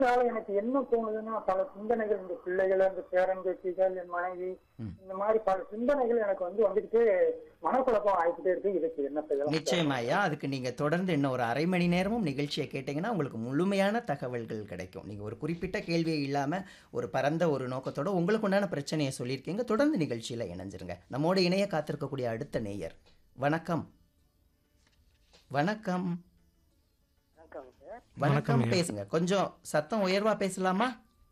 அதனால எனக்கு என்ன தோணுதுன்னா பல சிந்தனைகள் இந்த பிள்ளைகள் இந்த பேரன் பேத்திகள் என் மனைவி இந்த மாதிரி பல சிந்தனைகள் எனக்கு வந்து வந்துட்டு மனக்குழப்பம் ஆகிக்கிட்டே இருக்கு இதுக்கு என்ன செய்யலாம் நிச்சயமாயா அதுக்கு நீங்க தொடர்ந்து இன்னும் ஒரு அரை மணி நேரமும் நிகழ்ச்சியை கேட்டீங்கன்னா உங்களுக்கு முழுமையான தகவல்கள் கிடைக்கும் நீங்க ஒரு குறிப்பிட்ட கேள்வியை இல்லாம ஒரு பரந்த ஒரு நோக்கத்தோட உங்களுக்கு உண்டான பிரச்சனையை சொல்லியிருக்கீங்க தொடர்ந்து நிகழ்ச்சியில இணைஞ்சிருங்க நம்மோட இணைய காத்திருக்கக்கூடிய அடுத்த நேயர் வணக்கம் வணக்கம் வணக்கம் சார் வணக்கம் பேசுங்க கொஞ்சம் சத்தம் உயர்வா பேசலாமா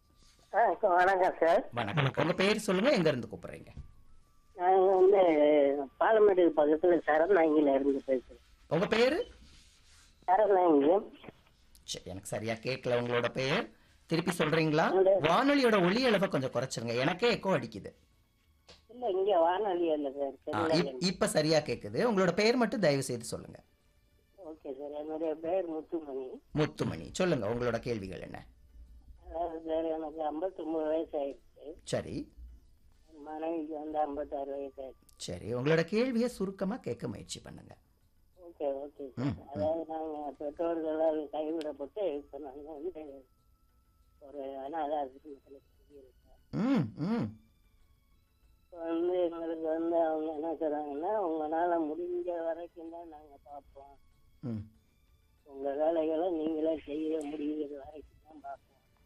ஆ வணக்கம் சார் வணக்கம் உங்க பேர் சொல்லுங்க எங்க இருந்து கூப்பிடுறீங்க நான் வந்து பாலமேடு பக்கத்துல சரணாங்கில இருந்து பேசுறேன் உங்க பேரு சரணாங்கி சரி, எனக்கு சரியா கேட்கல உங்களோட பெயர் திருப்பி சொல்றீங்களா வானொலியோட ஒலி அளவை கொஞ்சம் குறைச்சிருங்க எனக்கே எக்கோ அடிக்குது இல்ல இங்க வானொலி இல்ல சார் ஆ, இப்- இப்ப சரியா கேக்குது உங்களோட பெயர் மட்டும் தயவு செய்து சொல்லுங்க ஓகே சார் என்னுடைய பேர் முத்துமணி முத்துமணி சொல்லுங்க உங்களோட கேள்விகள் என்ன அதாவது சார் எனக்கு ஐம்பத்தொம்பது வயசு ஆயிடுச்சு சரி என் மனைவிக்கு வந்து ஐம்பத்தாறு வயசு ஆயிடுச்சு சரி உங்களோட கேள்வியை சுருக்கமா கேட்க முயற்சி பண்ணுங்க ஓகே ஓகே சார் அதாவது நாங்க பெற்றோர்களால் கைவிடப்பட்டு இப்ப நாங்க வந்து ஒரு அனாதை ஆசிரமத்தில் தங்கியிருக்கோம் ம் ம் இப்போ வந்து எங்களுக்கு வந்து அவங்க என்ன சொல்றாங்கன்னா உங்களால முடிஞ்ச வரைக்கும் தான் நாங்க பார்ப்போம் ம் உங்க வேலைகளை நீங்களே செய்ய முடியுற வரைக்கும் தான் பார்ப்போம்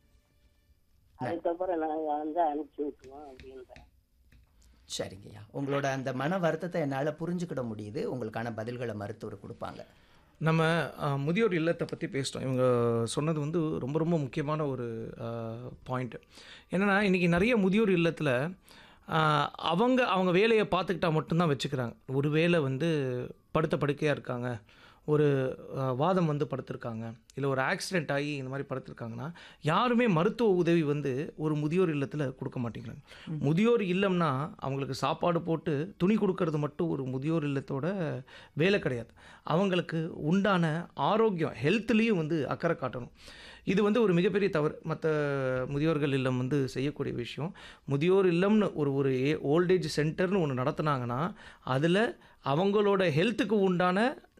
அதுக்கப்புறம் நாங்க வந்து அனுப்பிச்சு விட்டுருவோம் அப்படின்றேன் சரிங்கய்யா உங்களோட அந்த மன வருத்தத்தை என்னால் புரிஞ்சுக்கிட முடியுது உங்களுக்கான பதில்களை மருத்துவர் கொடுப்பாங்க நம்ம அஹ், முதியோர் இல்லத்தை பற்றி பேசிட்டோம் இவங்க சொன்னது வந்து ரொம்ப ரொம்ப முக்கியமான ஒரு பாயிண்ட் என்னென்னா இன்றைக்கி நிறைய முதியோர் இல்லத்தில் அவங்க அவங்க வேலையை பார்த்துக்கிட்டா மட்டும்தான் வச்சுக்கிறாங்க ஒரு வேளை வந்து படுத்த படுக்கையாக இருக்காங்க ஒரு அஹ், வாதம் வந்து படுத்திருக்காங்க இல்லை ஒரு ஆக்சிடென்ட் ஆகி இந்த மாதிரி படுத்திருக்காங்கன்னா யாருமே மருத்துவ உதவி வந்து ஒரு முதியோர் இல்லத்தில் கொடுக்க மாட்டேங்கிறாங்க முதியோர் இல்லம்னா அவங்களுக்கு சாப்பாடு போட்டு துணி கொடுக்கறது மட்டும் ஒரு முதியோர் இல்லத்தோட வேலை கிடையாது அவங்களுக்கு உண்டான ஆரோக்கியம் ஹெல்த்லேயும் வந்து அக்கறை காட்டணும் இது வந்து ஒரு மிகப்பெரிய தவறு மற்ற முதியோர்கள் இல்லம் வந்து செய்யக்கூடிய விஷயம் முதியோர் இல்லம்னு ஒரு ஒரு ஓல்டேஜ் சென்டர்னு ஒன்று நடத்துனாங்கன்னா அதில் அவங்களோட ஹெல்த்துக்கு உண்டான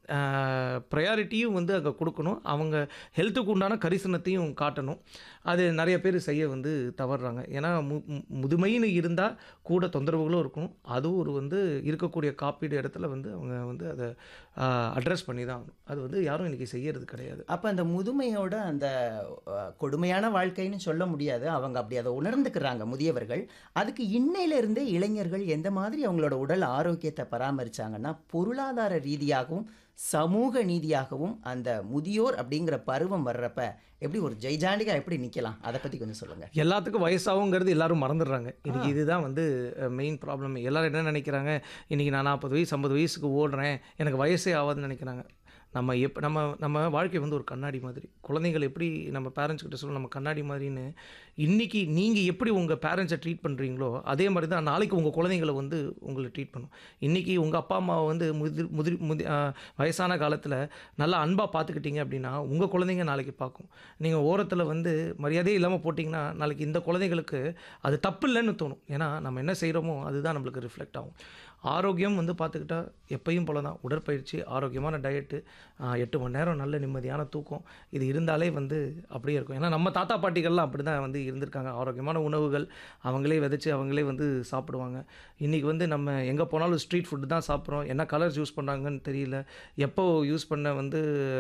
ப்ரையாரிட்டியும் வந்து அங்கே கொடுக்கணும் அவங்க ஹெல்த்துக்கு உண்டான கரிசனத்தையும் காட்டணும் அது நிறைய பேர் செய்ய வந்து தவறுறாங்க ஏன்னா மு மு- முதுமைன்னு இருந்தால் கூட தொந்தரவுகளும் இருக்கும் அதுவும் ஒரு வந்து இருக்கக்கூடிய காப்பீடு இடத்துல வந்து அவங்க வந்து அதை அட்ரஸ் பண்ணி தான் ஆகணும் அது வந்து யாரும் இன்றைக்கி செய்யறது கிடையாது அப்போ அந்த முதுமையோட அந்த அஹ், கொடுமையான வாழ்க்கைன்னு சொல்ல முடியாது அவங்க அப்படி அதை உணர்ந்துக்கிறாங்க முதியவர்கள் அதுக்கு இன்னையில இருந்தே இளைஞர்கள் எந்த மாதிரி அவங்களோட உடல் ஆரோக்கியத்தை பராமரிச்சாங்கன்னா பொருளாதார ரீதியாகவும் சமூக நீதியாகவும் அந்த முதியோர் அப்படிங்கிற பருவம் வர்றப்ப எப்படி ஒரு ஜெய்ஜாண்டிகா எப்படி நிக்கலாம் அதை பத்தி கொஞ்சம் சொல்லுங்க எல்லாத்துக்கும் வயசாகுங்கிறது எல்லாரும் மறந்துடுறாங்க இன்னைக்கு இதுதான் வந்து மெயின் ப்ராப்ளம் எல்லாரும் என்ன நினைக்கிறாங்க இன்னைக்கு நான் நாற்பது வயசு ஐம்பது வயசுக்கு ஓடுறேன் எனக்கு வயசே ஆகாதுன்னு நினைக்கிறாங்க நம்ம எப் நம்ம நம்ம வாழ்க்கை வந்து ஒரு கண்ணாடி மாதிரி குழந்தைகள் எப்படி நம்ம பேரண்ட்ஸ் கிட்ட சொல்ல நம்ம கண்ணாடி மாதிரின்னு இன்னைக்கு நீங்கள் எப்படி உங்கள் பேரண்ட்ஸை ட்ரீட் பண்ணுறீங்களோ அதே மாதிரி தான் நாளைக்கு உங்கள் குழந்தைங்களை வந்து உங்களை ட்ரீட் பண்ணும் இன்னைக்கு உங்கள் அப்பா அம்மாவை வந்து முதிர் முதிர் முதி ஆ, வயசான காலத்தில் நல்லா அன்பாக பார்த்துக்கிட்டீங்க அப்படின்னா உங்கள் குழந்தைங்க நாளைக்கு பார்க்கும் நீங்கள் ஓரத்தில் வந்து மரியாதையே இல்லாமல் போட்டிங்கன்னா நாளைக்கு இந்த குழந்தைகளுக்கு அது தப்பு இல்லைன்னு தோணும் ஏன்னா நம்ம என்ன செய்கிறோமோ அதுதான் நம்மளுக்கு ரிஃப்ளெக்ட் ஆகும் ஆரோக்கியம் வந்து பார்த்துக்கிட்டா எப்பயும் போல தான் உடற்பயிற்சி ஆரோக்கியமான டயட்டு எட்டு மணி நேரம் நல்ல நிம்மதியான தூக்கம் இது இருந்தாலே வந்து அப்படியே இருக்கும் ஏன்னா நம்ம தாத்தா பாட்டிகள்லாம் அப்படி தான் வந்து இருந்திருக்காங்க ஆரோக்கியமான உணவுகள் அவங்களே விதைச்சு அவங்களே வந்து சாப்பிடுவாங்க இன்றைக்கி வந்து நம்ம எங்கே போனாலும் ஸ்ட்ரீட் ஃபுட்டு தான் சாப்பிட்றோம் என்ன கலர்ஸ் யூஸ் பண்ணுறாங்கன்னு தெரியல எப்போ யூஸ் பண்ண வந்து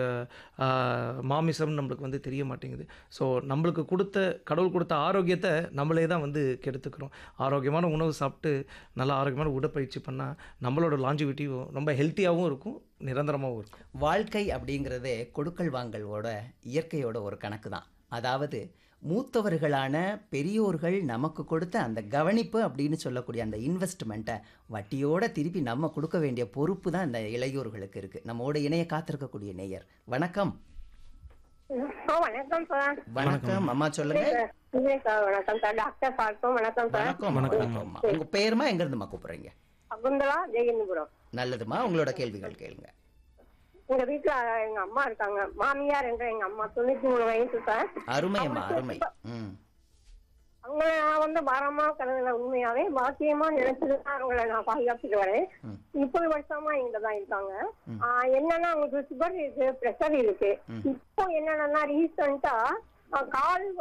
ஆஹ், மாமிசம் நம்மளுக்கு வந்து தெரிய மாட்டேங்குது ஸோ நம்மளுக்கு கொடுத்த கடவுள் கொடுத்த ஆரோக்கியத்தை நம்மளே தான் வந்து கெடுத்துக்கிறோம் ஆரோக்கியமான உணவு சாப்பிட்டு நல்ல ஆரோக்கியமான உடற்பயிற்சி பண்ணால் நம்மளோட லாஞ்சிவிட்டியும் ரொம்ப ஹெல்த்தியாகவும் இருக்கும் நிரந்தரமாகவும் இருக்கும் வாழ்க்கை அப்படிங்கிறதே கொடுக்கல் வாங்கலோட இயற்கையோட ஒரு கணக்கு தான் அதாவது மூத்தவர்களான பெரியோர்கள் நமக்கு கொடுத்த அந்த கவனிப்பு அப்படின்னு சொல்லக்கூடிய அந்த இன்வெஸ்ட்மெண்ட்டை வட்டியோட திருப்பி நம்ம கொடுக்க வேண்டிய பொறுப்பு தான் இந்த இளையோர்களுக்கு இருக்கு நம்மோட இணைய காத்திருக்கக்கூடிய நேயர் வணக்கம் ஆ வணக்கம் சார் வணக்கம் அம்மா சொல்லுங்க இல்லை சார் வணக்கம் சார் டாக்டர் பார்க்கும் வணக்கம் சார் வணக்கம் வணக்கம்மா உங்க பேருமா எங்க இருந்துமா கூப்பிடுறீங்க சகுந்தலா ஜெயந்திபுரம் நல்லதுமா உங்களோட கேள்விகள் கேளுங்க எங்க வீட்டுல எங்க அம்மா இருக்காங்க மாமியார் என்ற எங்க அம்மா தொண்ணூத்தி மூணு வயசு சார் அருமை அம்மா அருமை ம் அவங்கள நான் வந்து பாரமா கலந்துல உண்மையாவே பாக்கியமா நினைச்சதுதான் அவங்கள நான் பாதுகாத்துட்டு வரேன் ம். முப்பது வருஷமா எங்கிட்ட தான் இருக்காங்க ஆஹ் என்னன்னா அவங்களுக்கு சுகர் இருக்கு பிரஷர் இருக்கு இப்போ என்னன்னா ரீசெண்டா கால்